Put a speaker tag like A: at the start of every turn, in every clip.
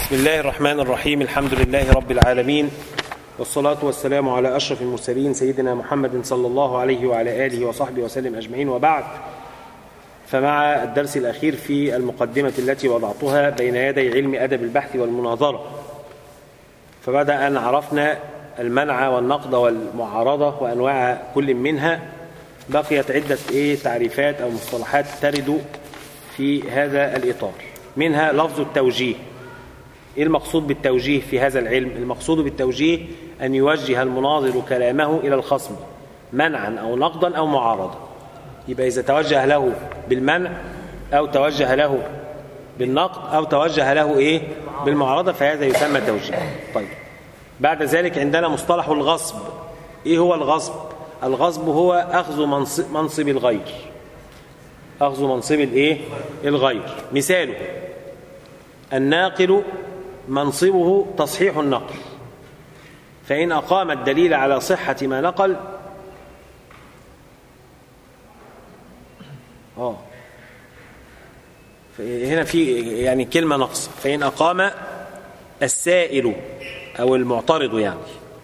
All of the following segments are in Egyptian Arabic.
A: بسم الله الرحمن الرحيم الحمد لله رب العالمين والصلاة والسلام على أشرف المرسلين سيدنا محمد صلى الله عليه وعلى آله وصحبه وسلم أجمعين وبعد فمع الدرس الأخير في المقدمة التي وضعتها بين يدي علم أدب البحث والمناظرة فبعد أن عرفنا المنع والنقد والمعارضة وأنواع كل منها بقيت عدة إيه تعريفات أو مصطلحات ترد في هذا الإطار منها لفظ التوجيه إيه المقصود بالتوجيه في هذا العلم المقصود بالتوجيه أن يوجه المناظر كلامه إلى الخصم منعا أو نقدا أو معارضة يبقى إذا توجه له بالمنع أو توجه له بالنقد أو توجه له إيه بالمعارضة فهذا يسمى توجيه طيب بعد ذلك عندنا مصطلح الغصب إيه هو الغصب الغصب هو أخذ منصب, منصب الغير أخذ منصب الإيه الغير مثاله الناقل منصبه تصحيح النقل فإن أقام الدليل على صحة ما نقل آه هنا في يعني كلمة نقص فإن أقام السائل أو المعترض يعني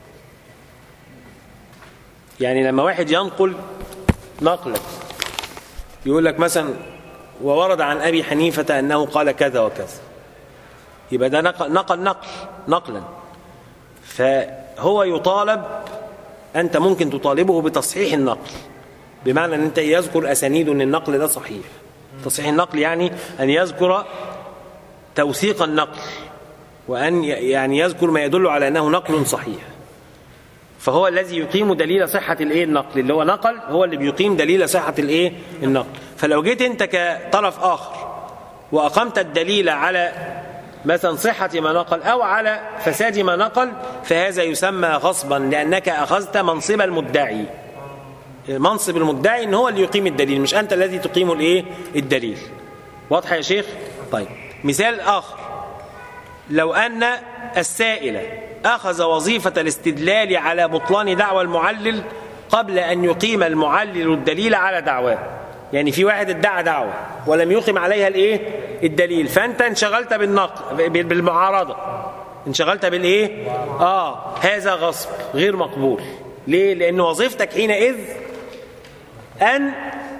A: يعني لما واحد ينقل نقلا يقول لك مثلا وورد عن أبي حنيفة أنه قال كذا وكذا يبقى ده نقل نقل نقل نقلا فهو يطالب أنت ممكن تطالبه بتصحيح النقل بمعنى أن أنت يذكر أسانيد أن النقل ده صحيح تصحيح النقل يعني أن يذكر توثيق النقل وأن يعني يذكر ما يدل على أنه نقل صحيح فهو الذي يقيم دليل صحة الايه النقل اللي هو نقل هو اللي بيقيم دليل صحة الايه النقل فلو جيت انت كطرف آخر وأقمت الدليل على مثلا صحة ما نقل أو على فساد ما نقل فهذا يسمى غصبا لأنك أخذت منصب المدعي منصب المدعي ان هو اللي يقيم الدليل مش أنت الذي تقيم الايه الدليل واضح يا شيخ طيب مثال آخر لو أن السائل أخذ وظيفة الاستدلال على بطلان دعوى المعلل قبل أن يقيم المعلل الدليل على دعواه يعني في واحد ادعى دعوة ولم يقم عليها الايه الدليل فانت انشغلت بالنقل بالمعارضة انشغلت بالايه اه هذا غصب غير مقبول ليه لان وظيفتك حينئذ ان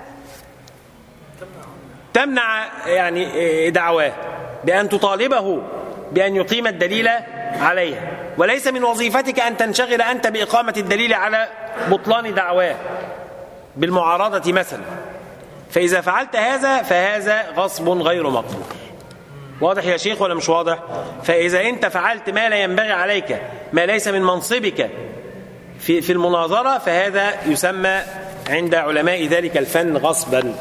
A: تمنع يعني دعواه بان تطالبه بان يقيم الدليل عليها وليس من وظيفتك ان تنشغل انت باقامه الدليل على بطلان دعواه بالمعارضه مثلا فإذا فعلت هذا فهذا غصب غير مقبول واضح يا شيخ ولا مش واضح فإذا أنت فعلت ما لا ينبغي عليك ما ليس من منصبك في, في المناظرة فهذا يسمى عند علماء ذلك الفن غصبا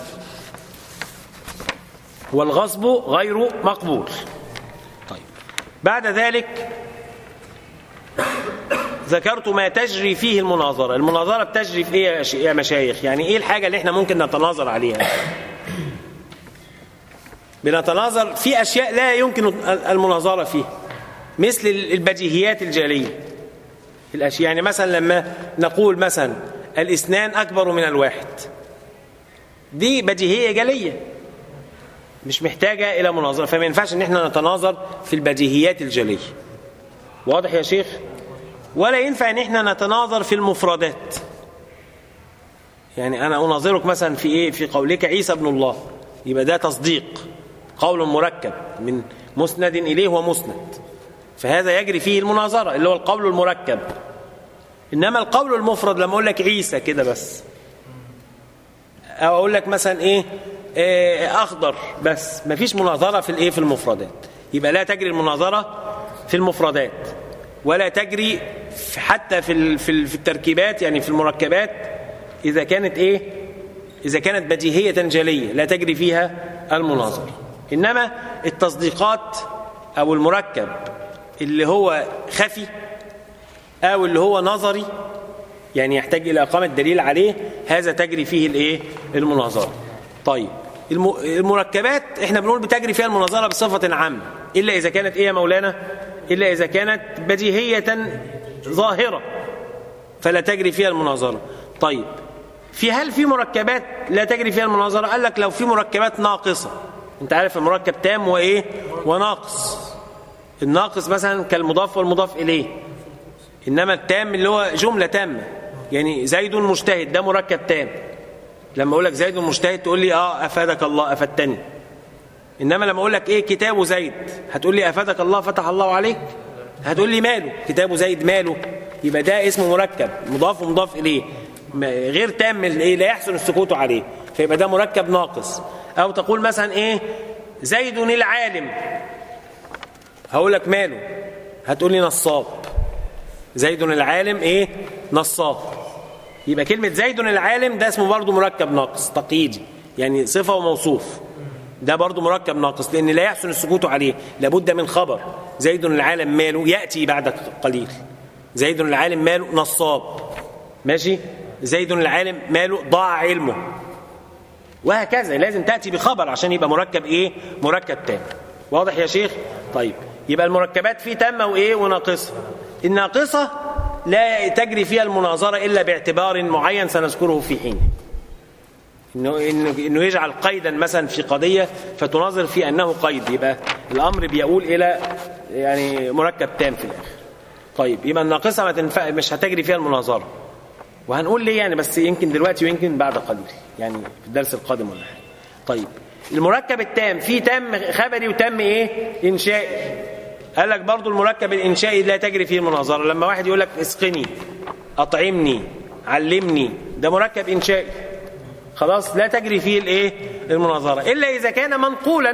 A: والغصب غير مقبول طيب بعد ذلك ذكرت ما تجري فيه المناظرة المناظرة بتجري في ايه يا مشايخ يعني ايه الحاجة اللي احنا ممكن نتناظر عليها بنتناظر في اشياء لا يمكن المناظرة فيها مثل البديهيات الجالية الاشياء يعني مثلا لما نقول مثلا الاثنان اكبر من الواحد دي بديهية جالية مش محتاجة الى مناظرة فما ينفعش ان احنا نتناظر في البديهيات الجالية واضح يا شيخ ولا ينفع ان احنا نتناظر في المفردات يعني انا اناظرك مثلا في ايه في قولك عيسى ابن الله يبقى ده تصديق قول مركب من مسند اليه ومسند فهذا يجري فيه المناظره اللي هو القول المركب انما القول المفرد لما اقول لك عيسى كده بس او اقول لك مثلا ايه, إيه اخضر بس مفيش مناظره في الايه في المفردات يبقى لا تجري المناظره في المفردات ولا تجري حتى في في التركيبات يعني في المركبات اذا كانت ايه اذا كانت بديهيه جليه لا تجري فيها المناظره انما التصديقات او المركب اللي هو خفي او اللي هو نظري يعني يحتاج الى اقامه دليل عليه هذا تجري فيه الايه المناظره طيب المركبات احنا بنقول بتجري فيها المناظره بصفه عامه الا اذا كانت ايه يا مولانا إلا إذا كانت بديهية ظاهرة فلا تجري فيها المناظرة طيب في هل في مركبات لا تجري فيها المناظرة قال لك لو في مركبات ناقصة انت عارف المركب تام وايه وناقص الناقص مثلا كالمضاف والمضاف إليه إنما التام اللي هو جملة تامة يعني زيد مجتهد ده مركب تام لما أقول لك زيد مجتهد تقول لي آه أفادك الله أفدتني إنما لما أقول لك إيه كتاب زيد هتقول لي أفادك الله فتح الله عليك هتقول لي ماله كتاب زيد ماله يبقى ده اسمه مركب مضاف ومضاف إليه غير تام إيه لا يحسن السكوت عليه فيبقى ده مركب ناقص أو تقول مثلا إيه زيد العالم هقول لك ماله هتقول لي نصاب زيد العالم ايه نصاب يبقى كلمة زيد العالم ده اسمه برضه مركب ناقص تقييدي يعني صفة وموصوف ده برضه مركب ناقص لأن لا يحسن السكوت عليه لابد من خبر زيد العالم ماله يأتي بعد قليل زيد العالم ماله نصاب ماشي زيد العالم ماله ضاع علمه وهكذا لازم تأتي بخبر عشان يبقى مركب ايه مركب تام واضح يا شيخ طيب يبقى المركبات في تامة وايه وناقصة الناقصة لا تجري فيها المناظرة إلا باعتبار معين سنذكره في حين إنه, إنه يجعل قيدا مثلا في قضية فتناظر في أنه قيد يبقى الأمر بيقول إلى يعني مركب تام في الآخر طيب يبقى الناقصة ما تنفع مش هتجري فيها المناظرة وهنقول ليه يعني بس يمكن دلوقتي ويمكن بعد قليل يعني في الدرس القادم ولا حاجة طيب المركب التام في تام خبري وتام ايه انشائي قال لك برضو المركب الانشائي لا تجري فيه المناظره لما واحد يقول لك اسقني اطعمني علمني ده مركب انشائي خلاص لا تجري فيه الايه المناظره الا اذا كان منقولا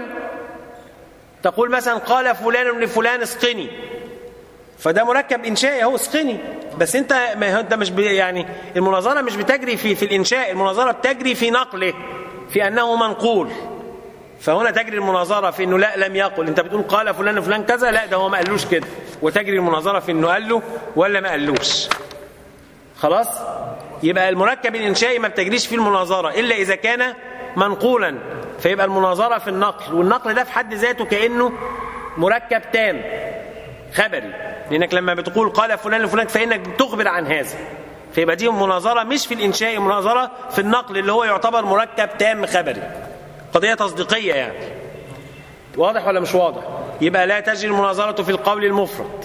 A: تقول مثلا قال فلان لفلان اسقني فده مركب انشائي اهو اسقني بس انت ما انت مش يعني المناظره مش بتجري في في الانشاء المناظره بتجري في نقله في انه منقول فهنا تجري المناظرة في أنه لا لم يقل أنت بتقول قال فلان فلان كذا لا ده هو ما قالوش كده وتجري المناظرة في أنه قال له ولا ما قالوش خلاص يبقى المركب الإنشائي ما بتجريش فيه المناظرة إلا إذا كان منقولا فيبقى المناظرة في النقل والنقل ده في حد ذاته كأنه مركب تام خبري لأنك لما بتقول قال فلان لفلان فإنك تخبر عن هذا فيبقى دي مناظرة مش في الإنشاء مناظرة في النقل اللي هو يعتبر مركب تام خبري قضية تصديقية يعني واضح ولا مش واضح يبقى لا تجري المناظرة في القول المفرد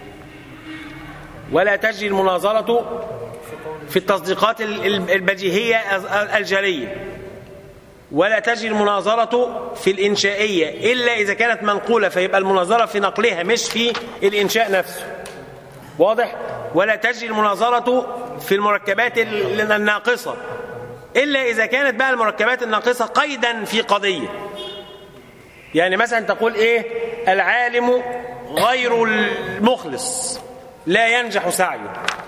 A: ولا تجري المناظرة في التصديقات البديهية الجلية ولا تجري المناظرة في الإنشائية إلا إذا كانت منقولة فيبقى المناظرة في نقلها مش في الإنشاء نفسه واضح ولا تجري المناظرة في المركبات الناقصة إلا إذا كانت بقى المركبات الناقصة قيدا في قضية يعني مثلا تقول إيه العالم غير المخلص لا ينجح سعيه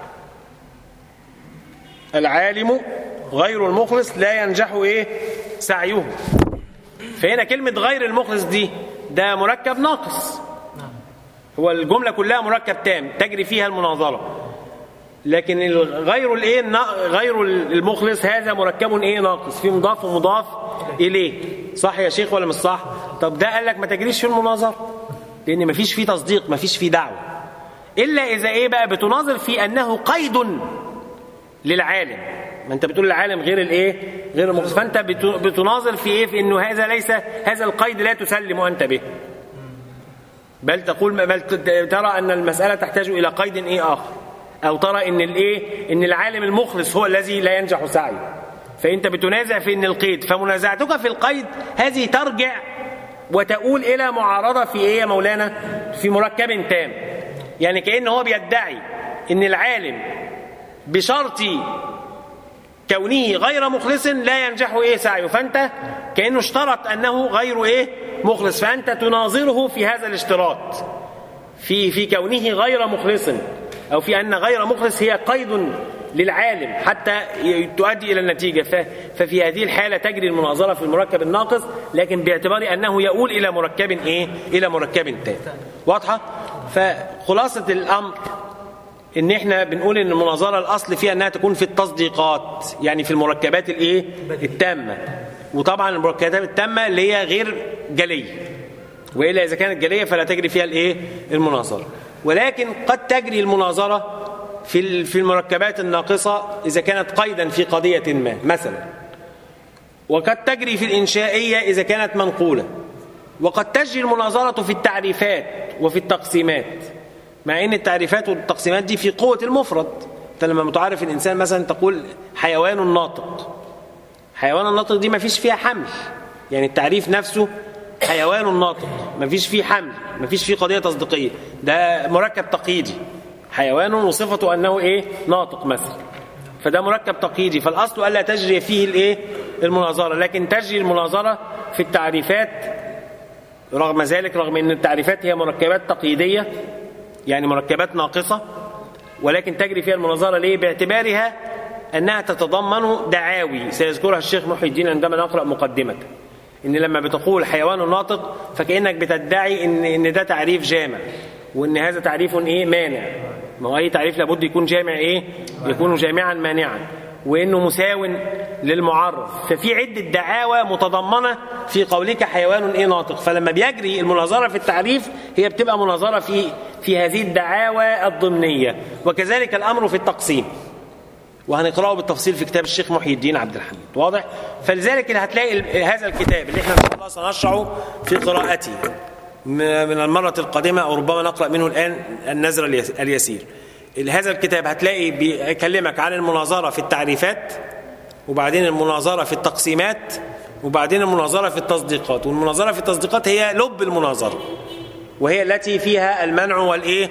A: العالم غير المخلص لا ينجح إيه سعيه فهنا كلمة غير المخلص دي ده مركب ناقص هو الجملة كلها مركب تام تجري فيها المناظرة لكن غير الايه غير المخلص هذا مركب ايه ناقص في مضاف ومضاف اليه صح يا شيخ ولا مش صح طب ده قال لك ما تجريش في المناظره لان ما فيش فيه تصديق ما فيش فيه دعوه الا اذا ايه بقى بتناظر في انه قيد للعالم ما انت بتقول العالم غير الايه غير المخلص فانت بتناظر في ايه في انه هذا ليس هذا القيد لا تسلم انت به بل تقول بل ترى ان المساله تحتاج الى قيد ايه اخر او ترى ان الايه ان العالم المخلص هو الذي لا ينجح سعيه فانت بتنازع في ان القيد فمنازعتك في القيد هذه ترجع وتؤول الى معارضه في ايه يا مولانا في مركب تام يعني كان هو بيدعي ان العالم بشرط كونه غير مخلص لا ينجح ايه سعيه فانت كانه اشترط انه غير ايه مخلص فانت تناظره في هذا الاشتراط في في كونه غير مخلص أو في أن غير مخلص هي قيد للعالم حتى تؤدي إلى النتيجة ففي هذه الحالة تجري المناظرة في المركب الناقص لكن باعتبار أنه يؤول إلى مركب إيه؟ إلى مركب تام واضحة؟ فخلاصة الأمر ان احنا بنقول ان المناظره الاصل فيها انها تكون في التصديقات يعني في المركبات الايه التامه وطبعا المركبات التامه اللي هي غير جليه والا اذا كانت جليه فلا تجري فيها الايه المناظره ولكن قد تجري المناظرة في في المركبات الناقصة إذا كانت قيدا في قضية ما مثلا وقد تجري في الإنشائية إذا كانت منقولة وقد تجري المناظرة في التعريفات وفي التقسيمات مع ان التعريفات والتقسيمات دي في قوة المفرد انت لما متعرف الانسان مثلا تقول حيوان ناطق حيوان الناطق دي ما فيش فيها حمل يعني التعريف نفسه حيوان ناطق ما فيش فيه حمل ما فيش فيه قضية تصديقية ده مركب تقييدي حيوان وصفته أنه إيه ناطق مثلا فده مركب تقييدي فالأصل ألا تجري فيه الإيه المناظرة لكن تجري المناظرة في التعريفات رغم ذلك رغم أن التعريفات هي مركبات تقييدية يعني مركبات ناقصة ولكن تجري فيها المناظرة ليه باعتبارها أنها تتضمن دعاوي سيذكرها الشيخ محي الدين عندما نقرأ مقدمته ان لما بتقول حيوان ناطق فكانك بتدعي ان ان ده تعريف جامع وان هذا تعريف ايه مانع ما هو اي تعريف لابد يكون جامع ايه يكون جامعا مانعا وانه مساو للمعرف ففي عده دعاوى متضمنه في قولك حيوان ايه ناطق فلما بيجري المناظره في التعريف هي بتبقى مناظره في في هذه الدعاوى الضمنيه وكذلك الامر في التقسيم وهنقراه بالتفصيل في كتاب الشيخ محي الدين عبد الحميد واضح فلذلك هتلاقي هذا الكتاب اللي احنا ان شاء الله سنشرعه في قراءته من المرة القادمة أو ربما نقرأ منه الآن النزر اليسير هذا الكتاب هتلاقي بيكلمك عن المناظرة في التعريفات وبعدين المناظرة في التقسيمات وبعدين المناظرة في التصديقات والمناظرة في التصديقات هي لب المناظرة وهي التي فيها المنع والإيه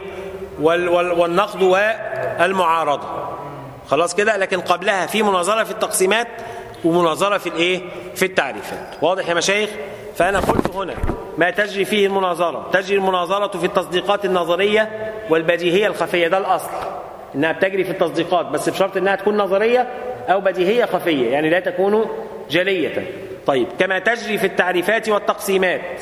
A: والنقد والمعارضة خلاص كده لكن قبلها في مناظرة في التقسيمات ومناظرة في الايه في التعريفات واضح يا مشايخ فأنا قلت هنا ما تجري فيه المناظرة تجري المناظرة في التصديقات النظرية والبديهية الخفية ده الأصل إنها بتجري في التصديقات بس بشرط إنها تكون نظرية أو بديهية خفية يعني لا تكون جلية طيب كما تجري في التعريفات والتقسيمات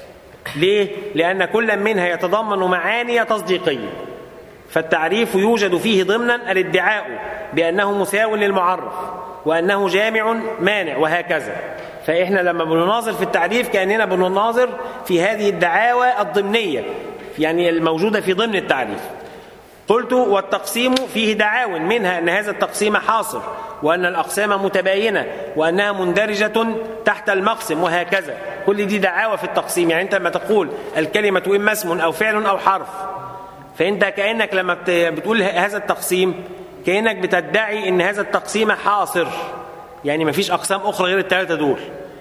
A: ليه؟ لأن كل منها يتضمن معاني تصديقية فالتعريف يوجد فيه ضمنا الادعاء بأنه مساو للمعرف وأنه جامع مانع وهكذا فإحنا لما بنناظر في التعريف كأننا بنناظر في هذه الدعاوى الضمنية يعني الموجودة في ضمن التعريف قلت والتقسيم فيه دعاو منها أن هذا التقسيم حاصر وأن الأقسام متباينة وأنها مندرجة تحت المقسم وهكذا كل دي دعاوى في التقسيم يعني أنت لما تقول الكلمة إما اسم أو فعل أو حرف فانت كانك لما بتقول هذا التقسيم كانك بتدعي ان هذا التقسيم حاصر يعني ما فيش اقسام اخرى غير الثلاثه دول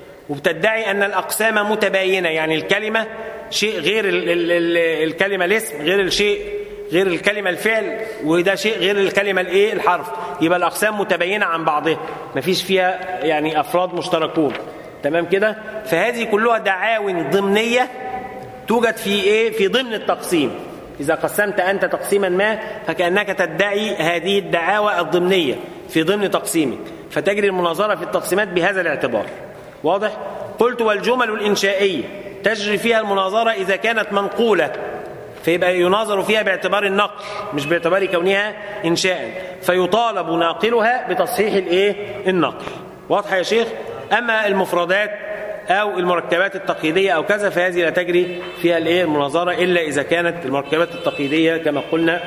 A: وبتدعي ان الاقسام متباينه يعني الكلمه شيء غير ال ال ال الكلمه الاسم غير الشيء غير الكلمه الفعل وده شيء غير الكلمه الايه الحرف يبقى الاقسام متباينه عن بعضها ما فيش فيها يعني افراد مشتركون تمام كده فهذه كلها دعاوى ضمنيه توجد في ايه في ضمن التقسيم إذا قسمت أنت تقسيما ما فكأنك تدعي هذه الدعاوى الضمنية في ضمن تقسيمك فتجري المناظرة في التقسيمات بهذا الاعتبار واضح؟ قلت والجمل الإنشائية تجري فيها المناظرة إذا كانت منقولة فيبقى يناظر فيها باعتبار النقل مش باعتبار كونها إنشاء فيطالب ناقلها بتصحيح الإيه؟ النقل واضح يا شيخ؟ أما المفردات أو المركبات التقييدية أو كذا فهذه لا تجري فيها الايه المناظرة إلا إذا كانت المركبات التقييدية كما قلنا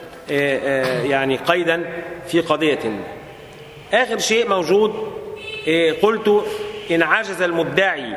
A: يعني قيدا في قضية آخر شيء موجود قلت إن عجز المدعي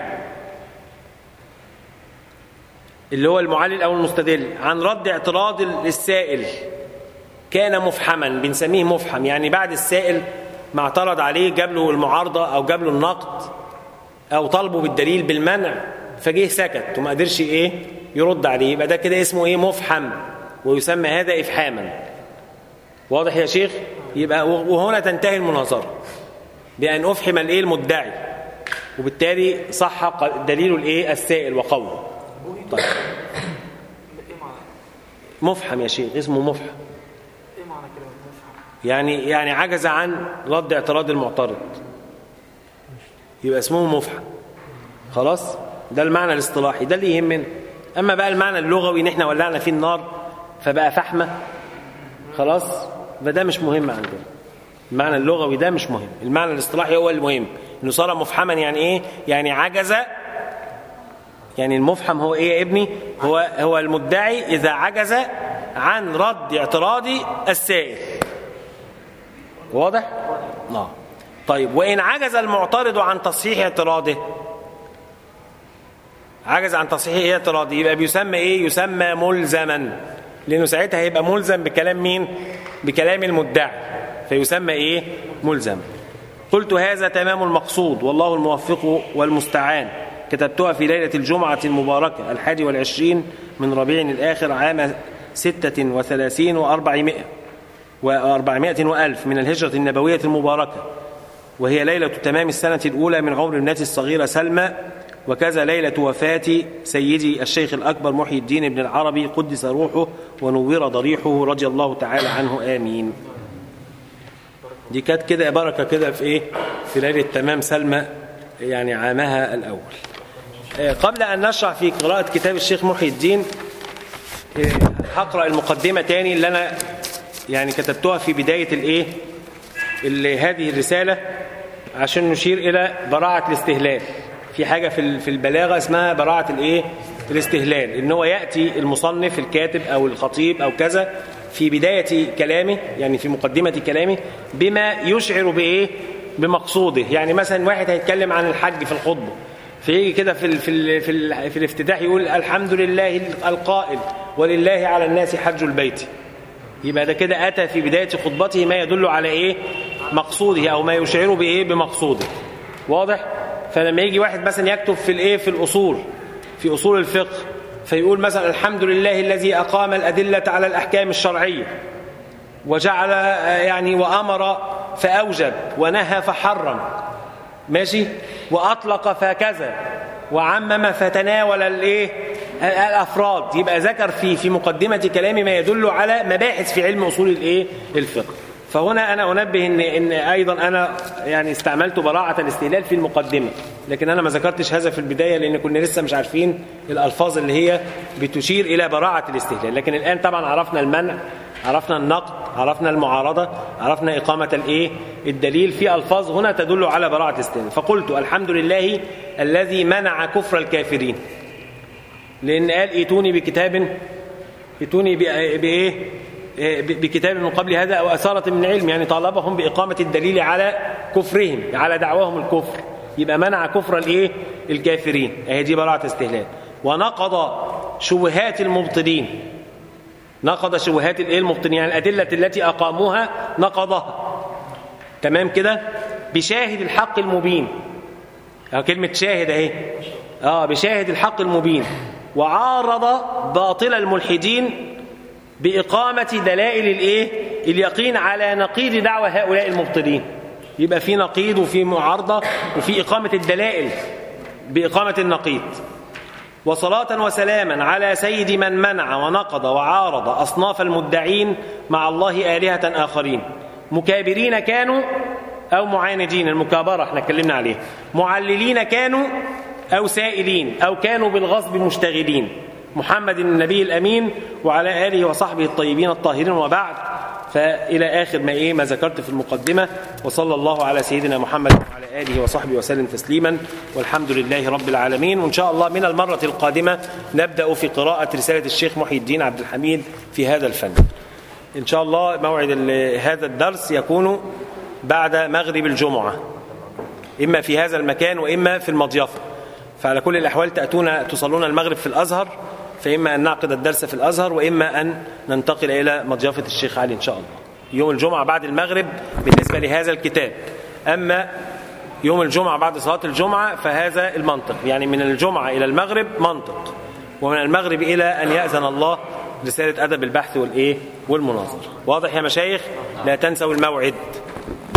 A: اللي هو المعلل أو المستدل عن رد اعتراض السائل كان مفحما بنسميه مفحم يعني بعد السائل ما اعترض عليه جاب له المعارضة أو جاب له النقد او طالبه بالدليل بالمنع فجه سكت وما قدرش ايه يرد عليه يبقى ده كده اسمه ايه مفحم ويسمى هذا افحاما واضح يا شيخ يبقى وهنا تنتهي المناظره بان افحم الايه المدعي وبالتالي صح دليل الايه السائل وقوله طيب مفحم يا شيخ اسمه مفحم يعني يعني عجز عن رد اعتراض المعترض يبقى اسمه مفحم خلاص ده المعنى الاصطلاحي ده اللي يهمنا اما بقى المعنى اللغوي ان احنا ولعنا فيه النار فبقى فحمه خلاص فده مش مهم عندنا المعنى اللغوي ده مش مهم المعنى الاصطلاحي هو المهم انه صار مفحما يعني ايه يعني عجز يعني المفحم هو ايه يا ابني هو هو المدعي اذا عجز عن رد اعتراض السائل واضح اه طيب وإن عجز المعترض عن تصحيح اعتراضه عجز عن تصحيح اعتراضه يبقى بيسمى ايه يسمى ملزما لانه ساعتها هيبقى ملزم بكلام مين بكلام المدعي فيسمى ايه ملزم قلت هذا تمام المقصود والله الموفق والمستعان كتبتها في ليلة الجمعة المباركة الحادي والعشرين من ربيع الآخر عام ستة وثلاثين وأربعمائة وأربعمائة وألف من الهجرة النبوية المباركة وهي ليلة تمام السنة الأولى من عمر ابنتي الصغيرة سلمى وكذا ليلة وفاة سيدي الشيخ الأكبر محي الدين بن العربي قدس روحه ونور ضريحه رضي الله تعالى عنه آمين دي كانت كده بركة كده في إيه في ليلة تمام سلمى يعني عامها الأول قبل أن نشرح في قراءة كتاب الشيخ محي الدين هقرأ المقدمة تاني اللي أنا يعني كتبتها في بداية الإيه اللي هذه الرسالة عشان نشير إلى براعة الاستهلال في حاجة في في البلاغة اسمها براعة الإيه الاستهلال إن هو يأتي المصنف الكاتب أو الخطيب أو كذا في بداية كلامه يعني في مقدمة كلامه بما يشعر بإيه بمقصوده يعني مثلا واحد هيتكلم عن الحج في الخطبة فيجي كده في ال في ال في, ال في الافتتاح يقول الحمد لله القائل ولله على الناس حج البيت يبقى ده كده أتى في بداية خطبته ما يدل على إيه مقصوده أو ما يشعر بإيه بمقصوده واضح فلما يجي واحد مثلا يكتب في الإيه في الأصول في أصول الفقه فيقول مثلا الحمد لله الذي أقام الأدلة على الأحكام الشرعية وجعل يعني وأمر فأوجب ونهى فحرم ماشي وأطلق فكذا وعمم فتناول الايه الافراد يبقى ذكر في في مقدمه كلامي ما يدل على مباحث في علم اصول الايه الفقه فهنا انا انبه ان ان ايضا انا يعني استعملت براعه الاستهلال في المقدمه لكن انا ما ذكرتش هذا في البدايه لان كنا لسه مش عارفين الالفاظ اللي هي بتشير الى براعه الاستهلال لكن الان طبعا عرفنا المنع عرفنا النقد عرفنا المعارضه عرفنا اقامه الايه الدليل في الفاظ هنا تدل على براعه الاستهلال فقلت الحمد لله الذي منع كفر الكافرين لان قال ائتوني بكتاب ائتوني بايه بكتاب من قبل هذا او اثاره من علم يعني طالبهم باقامه الدليل على كفرهم على دعواهم الكفر يبقى منع كفر الايه الكافرين اهي دي براعه استهلال ونقض شبهات المبطلين نقض شبهات الايه المبطلين يعني الادله التي اقاموها نقضها تمام كده بشاهد الحق المبين يعني كلمه شاهد اهي اه بشاهد الحق المبين وعارض باطل الملحدين بإقامة دلائل الإيه؟ اليقين على نقيض دعوة هؤلاء المبطلين يبقى في نقيض وفي معارضة وفي إقامة الدلائل بإقامة النقيض وصلاة وسلاما على سيد من منع ونقض وعارض أصناف المدعين مع الله آلهة آخرين مكابرين كانوا أو معاندين المكابرة احنا اتكلمنا عليها معللين كانوا أو سائلين أو كانوا بالغصب مشتغلين محمد النبي الأمين وعلى آله وصحبه الطيبين الطاهرين وبعد فإلى آخر ما إيه ما ذكرت في المقدمة وصلى الله على سيدنا محمد وعلى آله وصحبه وسلم تسليما والحمد لله رب العالمين وإن شاء الله من المرة القادمة نبدأ في قراءة رسالة الشيخ محي الدين عبد الحميد في هذا الفن إن شاء الله موعد هذا الدرس يكون بعد مغرب الجمعة إما في هذا المكان وإما في المضيفة فعلى كل الأحوال تأتون تصلون المغرب في الأزهر فإما أن نعقد الدرس في الأزهر وإما أن ننتقل إلى مضيافة الشيخ علي إن شاء الله يوم الجمعة بعد المغرب بالنسبة لهذا الكتاب أما يوم الجمعة بعد صلاة الجمعة فهذا المنطق يعني من الجمعة إلى المغرب منطق ومن المغرب إلى أن يأذن الله رسالة أدب البحث والإيه والمناظرة واضح يا مشايخ لا تنسوا الموعد